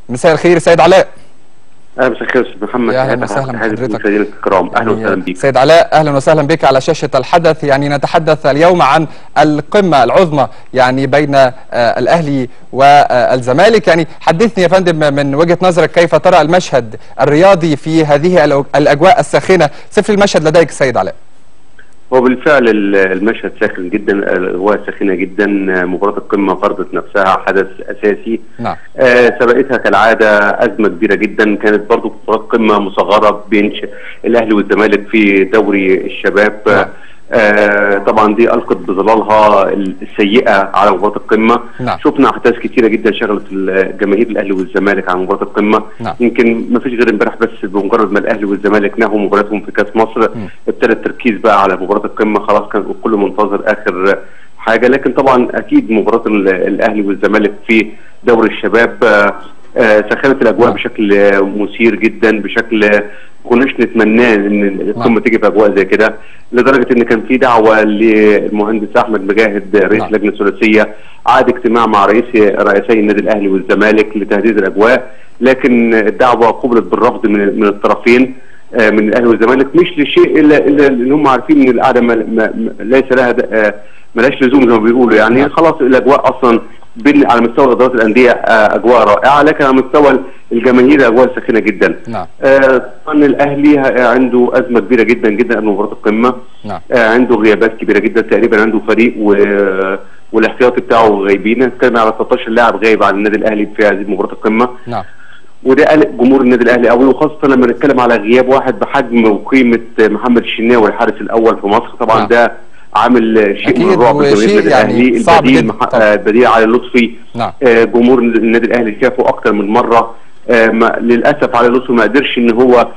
مساء الخير سيد علاء اهلا مساء الخير استاذ محمد يا اهلا وسهلا بحضرتك المشاهدين الكرام اهلا وسهلا بك سيد علاء اهلا وسهلا بك على شاشه الحدث يعني نتحدث اليوم عن القمه العظمى يعني بين آه، الاهلي والزمالك يعني حدثني يا فندم من وجهه نظرك كيف ترى المشهد الرياضي في هذه الأج- الاجواء الساخنه صف المشهد لديك سيد علاء هو بالفعل ال- المشهد ساخن جدا الاجواء ساخنه جدا مباراه القمه فرضت نفسها حدث اساسي نعم آه سبقتها كالعاده ازمه كبيره جدا كانت برضو مباراه قمه مصغره بين ش- الاهلي والزمالك في دوري الشباب نعم. آه طبعا دي القت بظلالها السيئه على مباراه القمه نعم. شفنا احداث كتيره جدا شغلت الجماهير الاهلي والزمالك على مباراه القمه نعم. يمكن ما فيش غير امبارح بس بمجرد ما الاهلي والزمالك نهوا مباراتهم في كاس مصر ابتدى التركيز بقى على مباراه القمه خلاص كان الكل منتظر اخر حاجه لكن طبعا اكيد مباراه ال- الاهلي والزمالك في دوري الشباب آه، آه، سخنت الاجواء نعم. بشكل آه، مثير جدا بشكل آه، ما كناش نتمناه ان القمه نعم. تيجي في اجواء زي كده لدرجه ان كان في دعوه للمهندس احمد مجاهد رئيس نعم. اللجنه الثلاثيه عاد اجتماع مع رئيس رئيسي النادي الاهلي والزمالك لتهديد الاجواء لكن الدعوه قبلت بالرفض من من الطرفين آه، من الاهلي والزمالك مش لشيء الا الا ان هم عارفين ان القعده ما ما ما- ليس لها د- آه، ملهاش لزوم زي ما بيقولوا يعني نعم. خلاص الاجواء اصلا بين على مستوى ادارات الانديه آه، اجواء رائعه لكن على مستوى الجماهير اجواء ساخنه جدا. نعم آه، طبعا الاهلي ه- عنده ازمه كبيره جدا جدا قبل مباراه القمه نعم آه، عنده غيابات كبيره جدا تقريبا عنده فريق و... والاحتياطي بتاعه غايبين نتكلم على 13 لاعب غايب عن النادي الاهلي في هذه مباراه القمه نعم وده قلق جمهور النادي الاهلي قوي وخاصه لما نتكلم على غياب واحد بحجم وقيمه محمد الشناوي الحارس الاول في مصر طبعا نعم. ده عامل شيء من أكيد، الرعب وشيء لجماهير النادي يعني الاهلي صعب البديل جدا مح... طبعا. آه، البديل علي لطفي نعم آه، جمهور النادي الاهلي شافه اكتر من مره آه، ما للاسف علي لطفي ما قدرش ان هو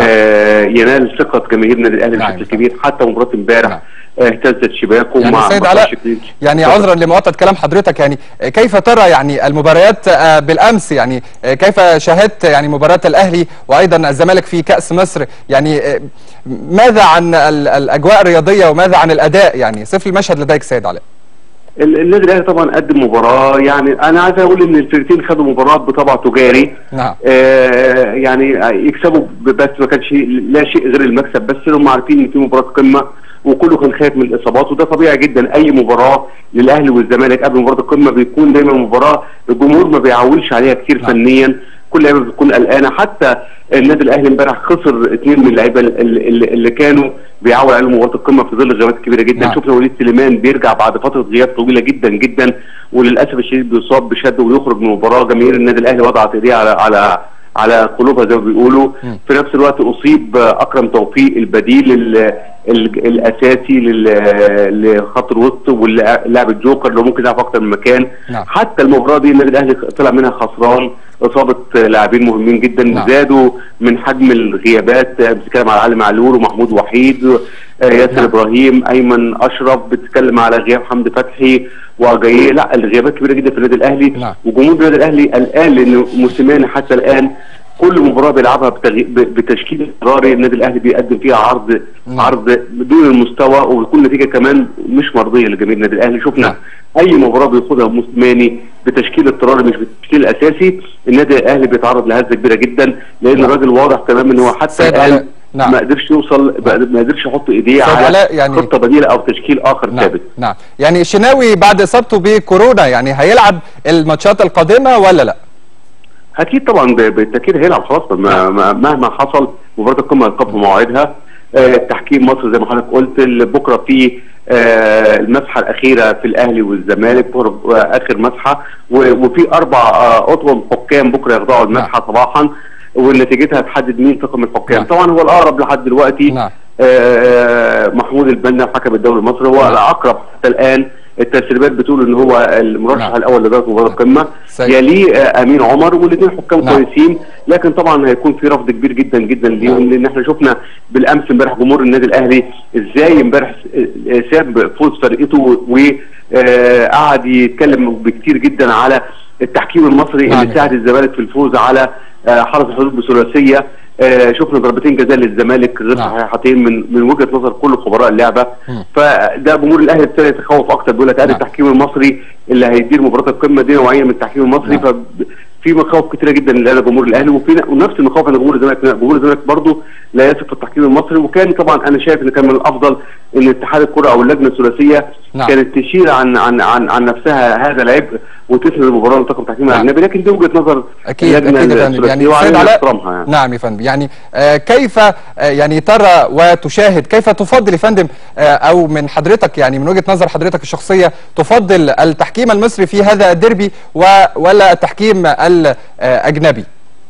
آه، ينال ثقه جماهير النادي الاهلي نعم. بشكل كبير حتى مباراه امبارح نعم. آه، اهتزت شباكه يعني مع سيد مع علاء شكل- يعني عذرا لمقاطعه كلام حضرتك يعني كيف ترى يعني المباريات آه، بالامس يعني آه، كيف شاهدت يعني مباراه الاهلي وايضا الزمالك في كاس مصر يعني آه، ماذا عن ال- الاجواء الرياضيه وماذا عن الاداء يعني صف المشهد لديك سيد علاء ال- النادي الاهلي طبعا قدم مباراه يعني انا عايز اقول ان الفرقتين خدوا مباراه بطبع تجاري نعم آه يعني يكسبوا ب- بس ما كانش لا شيء غير المكسب بس هم عارفين ان في مباراه قمه وكله كان خايف من الاصابات وده طبيعي جدا اي مباراه للاهلي والزمالك قبل مباراه القمه بيكون دايما مباراه الجمهور ما بيعولش عليها كتير نعم. فنيا كل لعيبه بتكون قلقانه حتى النادي الاهلي امبارح خسر اثنين من اللعيبه اللي, اللي, اللي كانوا بيعول عليهم مباراه القمه في ظل الغيابات الكبيره جدا نعم. شفنا وليد سليمان بيرجع بعد فتره غياب طويله جدا جدا وللاسف الشديد بيصاب بشد ويخرج من المباراه جماهير النادي الاهلي وضعت ايديها على على على قلوبها زي ما بيقولوا مم. في نفس الوقت اصيب اكرم توفيق البديل ال- ال- الاساسي لل- لخط الوسط واللاعب الجوكر اللي ممكن يلعب في اكتر من مكان نعم. حتى المباراه دي النادي الاهلي طلع منها خسران اصابه لاعبين مهمين جدا نعم. زادوا من حجم الغيابات بتتكلم على علي معلول ومحمود وحيد آه، ياسر نعم. ابراهيم ايمن اشرف بتتكلم على غياب حمدي فتحي وجاي لا الغيابات كبيره جدا في النادي الاهلي نعم. وجمهور النادي الاهلي قلقان لان موسيماني حتى الان كل مباراه بيلعبها بتغي... ب- بتشكيل اضطراري النادي الاهلي بيقدم فيها عرض نعم. عرض بدون المستوى وبتكون نتيجه كمان مش مرضيه لجماهير النادي الاهلي شفنا نعم. اي مباراه بياخدها موسيماني بتشكيل اضطراري مش بالتشكيل الاساسي النادي الاهلي بيتعرض لهزه كبيره جدا لان نعم. الراجل واضح تماما ان هو حتى سيد الان علاء، نعم. ما قدرش يوصل ما قدرش يحط ايديه سيد على علاء، يعني- خطه بديله او تشكيل اخر نعم ثابت نعم يعني الشناوي بعد اصابته بكورونا يعني هيلعب الماتشات القادمه ولا لا اكيد طبعا ب- بالتاكيد هيلعب خلاص ما ما- مهما حصل مباراه القمه هتقف بمواعيدها آه، تحكيم مصر زي ما حضرتك قلت ال- بكره في آه، المسحه الاخيره في الاهلي والزمالك بكرة، آه، اخر مسحه و- وفي اربع آه، اطقم حكام بكره يخضعوا المسحه صباحا ونتيجتها هتحدد مين طاقم الحكام نعم. طبعا هو الاقرب لحد دلوقتي نعم. آه، محمود البنا حكم الدوري المصري هو نعم. الاقرب حتى الان التسريبات بتقول ان هو المرشح نعم. الاول لدرجه مباراه القمه سيد. يليه آه، امين عمر والاثنين حكام نعم. كويسين لكن طبعا هيكون في رفض كبير جدا جدا ليهم لان احنا شفنا بالامس امبارح جمهور النادي الاهلي ازاي امبارح س- ساب فوز فرقته وقعد يتكلم بكتير جدا على التحكيم المصري نعم. اللي ساعد الزمالك في الفوز على آه، حرس الحدود بثلاثيه آه، شفنا ضربتين جزاء للزمالك غير نعم. صحيحتين من من وجهه نظر كل خبراء اللعبه مم. فده جمهور الاهلي ابتدى يتخوف اكتر بيقول لك ادي نعم. التحكيم المصري اللي هيدير مباراه القمه دي نوعيه من التحكيم المصري نعم. في مخاوف كتيره جدا لدى جمهور الاهلي وفي ونفس المخاوف عند جمهور الزمالك جمهور الزمالك برضه لا يثق في التحكيم المصري وكان طبعا انا شايف ان كان من الافضل ان اتحاد الكره او اللجنه الثلاثيه نعم. كانت تشيل عن عن عن, عن نفسها هذا العبء وتسند المباراه لطاقم التحكيم نعم. الاجنبي لكن دي وجهه نظر اكيد اللجنه اكيد يا فندم الثلاثيه يعني وعلينا سيد علاء احترامها يعني. نعم يا فندم يعني آه كيف آه يعني ترى وتشاهد كيف تفضل يا فندم آه او من حضرتك يعني من وجهه نظر حضرتك الشخصيه تفضل التحكيم المصري في هذا الديربي و ولا التحكيم الاجنبي؟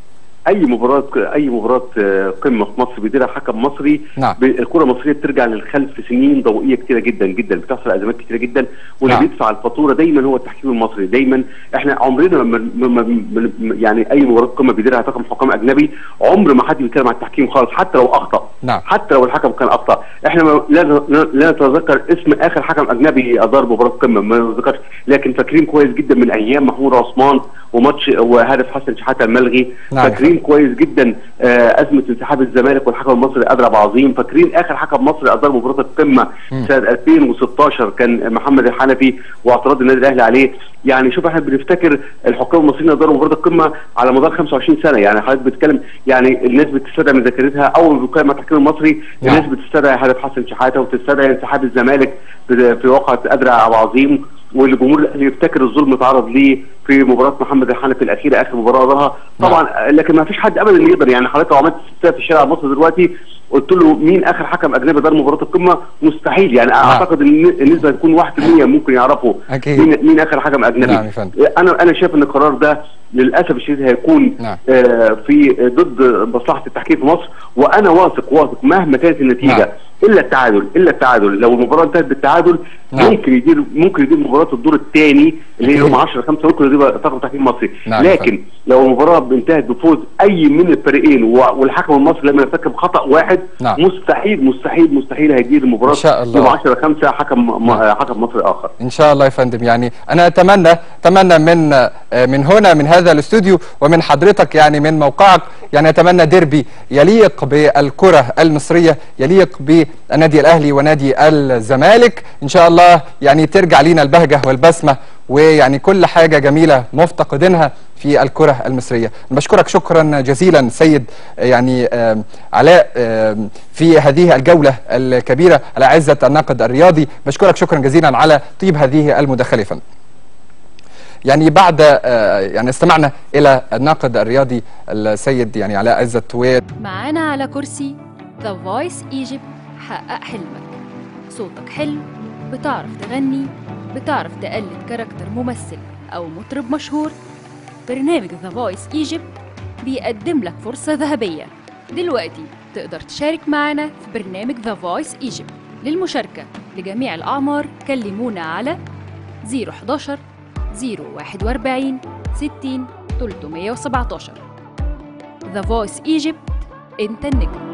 اي مباراه اي مباراه آه، قمه في مصر بيديرها حكم مصري نعم. ب- الكره المصريه بترجع للخلف سنين ضوئيه كتيره جدا جدا بتحصل ازمات كتيره جدا واللي نعم. بيدفع الفاتوره دايما هو التحكيم المصري دايما احنا عمرنا ما ما- ما ما- يعني اي مباراه قمه بيديرها طاقم حكام اجنبي عمر ما حد بيتكلم عن التحكيم خالص حتى لو اخطا نعم. حتى لو الحكم كان اخطا احنا ما لا لا- لا نتذكر اسم اخر حكم اجنبي ادار مباراه قمه ما نتذكرش لكن فاكرين كويس جدا من ايام محمود عثمان وماتش وهدف حسن شحاته الملغي نعم. فاكرين كويس جدا آه، ازمه انسحاب الزمالك والحكم المصري اضرب عظيم فاكرين اخر حكم مصري ادار مباراه القمه سنه 2016 كان محمد الحنفي واعتراض النادي الاهلي عليه يعني شوف احنا بنفتكر الحكام المصريين اداروا مباراه القمه على مدار 25 سنه يعني حضرتك بتتكلم يعني الناس بتستدعي من ذاكرتها اول ما بيتكلم عن التحكيم المصري نعم. الناس بتستدعي هدف حسن شحاته وتستدعي انسحاب الزمالك في في واقعه ادرع ابو عظيم والجمهور الاهلي يفتكر الظلم اتعرض ليه في مباراه محمد الحنفي الاخيره اخر مباراه ضرها طبعا لكن ما فيش حد ابدا يقدر يعني حضرتك لو عملت استفتاء في الشارع المصري دلوقتي قلت له مين اخر حكم اجنبي دار مباراه القمه مستحيل يعني اعتقد ان النسبه تكون 1% ممكن يعرفوا أكيد. مين مين اخر حكم اجنبي نعم يا فندم. انا انا شايف ان القرار ده للاسف الشديد هيكون نعم. آه في ضد مصلحه التحكيم في مصر وانا واثق واثق مهما كانت النتيجه نعم. الا التعادل الا التعادل لو المباراه انتهت بالتعادل نعم. ممكن يدير ممكن يدير مباراه الدور الثاني اللي هي أكيد. يوم 10 5 ممكن يدير طاقم تحكيم مصري نعم، لكن لو المباراه انتهت بفوز اي من الفريقين و- والحكم المصري لما يرتكب خطا واحد نعم. مستحيل مستحيل مستحيل هيدير المباراه إن شاء الله. يوم 10 5 حكم م- حكم مصري اخر ان شاء الله يا فندم يعني انا اتمنى اتمنى من آه، من هنا من هذا الاستوديو ومن حضرتك يعني من موقعك يعني اتمنى ديربي يليق بالكره المصريه يليق بالنادي الاهلي ونادي الزمالك ان شاء الله يعني ترجع لينا البهجه والبسمه ويعني كل حاجه جميله مفتقدينها في الكره المصريه بشكرك شكرا جزيلا سيد آه، يعني آم، علاء آم، في هذه الجوله الكبيره على عزه الناقد الرياضي بشكرك شكرا جزيلا على طيب هذه المداخله يا فندم. يعني بعد آه، يعني استمعنا الى الناقد الرياضي السيد يعني علاء عزت و معانا على كرسي The Voice Egypt حقق حلمك صوتك حلو بتعرف تغني بتعرف تقلد كاركتر ممثل أو مطرب مشهور برنامج The Voice Egypt بيقدم لك فرصة ذهبية دلوقتي تقدر تشارك معنا في برنامج The Voice Egypt للمشاركة لجميع الأعمار كلمونا على 011 041 60 317 The Voice Egypt انت النجم